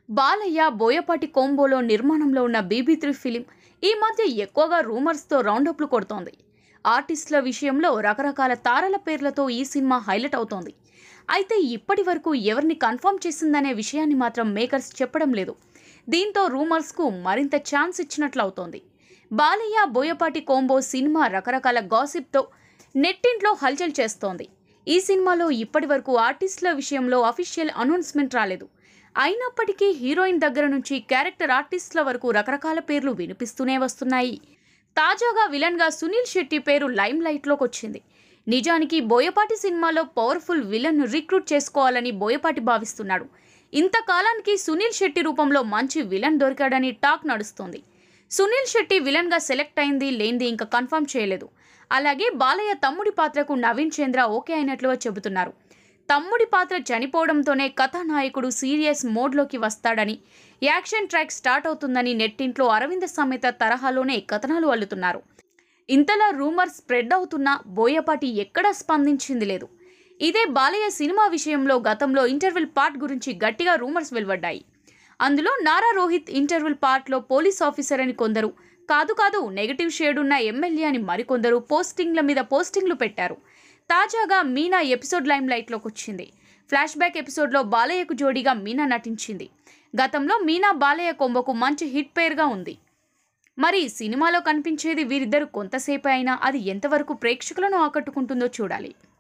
బాలయ్య బోయపాటి కోంబోలో నిర్మాణంలో ఉన్న BB three film ఈ మధ్య ఎక్కువగా రూమర్స్తో రౌండప్లు కొడుతోంది ఆర్టిస్టుల విషయంలో రకరకాల తారల పేర్లతో ఈ సినిమా హైలైట్ అవుతోంది అయితే ఇప్పటి వరకు ఎవరిని కన్ఫర్మ్ చేసిందనే విషయాన్ని మాత్రం మేకర్స్ చెప్పడం లేదు దీంతో రూమర్స్కు మరింత ఛాన్స్ ఇచ్చినట్లు అవుతోంది బాలయ్య బోయపాటి కోంబో సినిమా రకరకాల గాసిప్తో నెట్టింట్లో హల్చల్ చేస్తోంది ఈ సినిమాలో ఇప్పటి వరకు ఆర్టిస్టుల విషయంలో అఫీషియల్ అనౌన్స్మెంట్ రాలేదు అయినప్పటికీ హీరోయిన్ దగ్గర నుంచి క్యారెక్టర్ ఆర్టిస్టుల వరకు రకరకాల పేర్లు వినిపిస్తూనే వస్తున్నాయి తాజాగా విలన్గా సునీల్ శెట్టి పేరు లైమ్ లైట్లోకి వచ్చింది నిజానికి బోయపాటి సినిమాలో పవర్ఫుల్ విలన్ను రిక్రూట్ చేసుకోవాలని బోయపాటి భావిస్తున్నాడు ఇంతకాలానికి సునీల్ శెట్టి రూపంలో మంచి విలన్ దొరికాడని టాక్ నడుస్తోంది సునీల్ శెట్టి విలన్గా సెలెక్ట్ అయింది లేనిది ఇంకా కన్ఫర్మ్ చేయలేదు అలాగే బాలయ్య తమ్ముడి పాత్రకు నవీన్ చంద్ర ఓకే అయినట్లుగా చెబుతున్నారు తమ్ముడి పాత్ర చనిపోవడంతోనే కథానాయకుడు సీరియస్ మోడ్లోకి వస్తాడని యాక్షన్ ట్రాక్ స్టార్ట్ అవుతుందని నెట్టింట్లో అరవింద సమేత తరహాలోనే కథనాలు అల్లుతున్నారు ఇంతలా రూమర్ స్ప్రెడ్ అవుతున్నా బోయపాటి ఎక్కడా స్పందించింది లేదు ఇదే బాలయ్య సినిమా విషయంలో గతంలో ఇంటర్వెల్ పార్ట్ గురించి గట్టిగా రూమర్స్ వెలువడ్డాయి అందులో నారా రోహిత్ ఇంటర్వెల్ పార్ట్లో పోలీస్ ఆఫీసర్ అని కొందరు కాదు కాదు నెగటివ్ షేడ్ ఉన్న ఎమ్మెల్యే అని మరికొందరు పోస్టింగ్ల మీద పోస్టింగ్లు పెట్టారు తాజాగా మీనా ఎపిసోడ్ లైమ్ లైట్లోకి వచ్చింది ఫ్లాష్ బ్యాక్ ఎపిసోడ్లో బాలయ్యకు జోడీగా మీనా నటించింది గతంలో మీనా బాలయ్య కొంబకు మంచి హిట్ పేర్గా ఉంది మరి సినిమాలో కనిపించేది వీరిద్దరు కొంతసేపు అయినా అది ఎంతవరకు ప్రేక్షకులను ఆకట్టుకుంటుందో చూడాలి